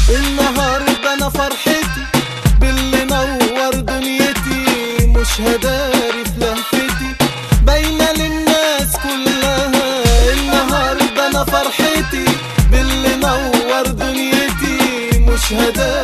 النهاردة أنا فرحتي باللي نور دنيتي مش هداري في لهفتي باينة للناس كلها النهاردة أنا فرحتي باللي نور دنيتي مش هداري